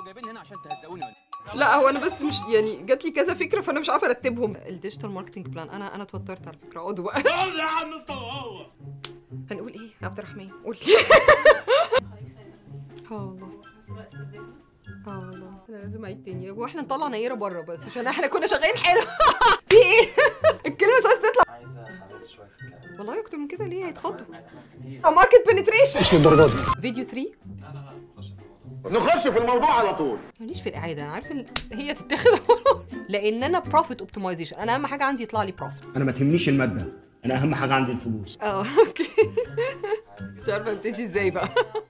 جايبيني هنا عشان تهزقوني ولا لا هو انا بس مش يعني جات لي كذا فكره فانا مش عارفه ارتبهم الديجيتال ماركتنج بلان انا انا اتوترت على فكره اقعدوا بقى يا عم انت وهو هنقول ايه يا عبد الرحمن قولي اه والله اه والله انا لازم اعيد تاني هو احنا نطلع نيره بره بس عشان احنا كنا شغالين حلو في ايه الكلمه مش عايزه تطلع عايزه حماس شويه في الكلام والله اكتر من كده ليه هيتخضوا عايزه حماس كتير اه ماركت بنتريشن مش للدرجه دي فيديو 3 لا لا لا نخش في الموضوع نخش في الموضوع على طول ماليش في الاعاده انا عارفه ال- هي تتاخد لان انا بروفيت اوبتمايزيشن انا اهم حاجه عندي يطلع لي بروفيت انا ما تهمنيش الماده انا اهم حاجه عندي الفلوس اه اوكي مش عارفه ابتدي ازاي بقى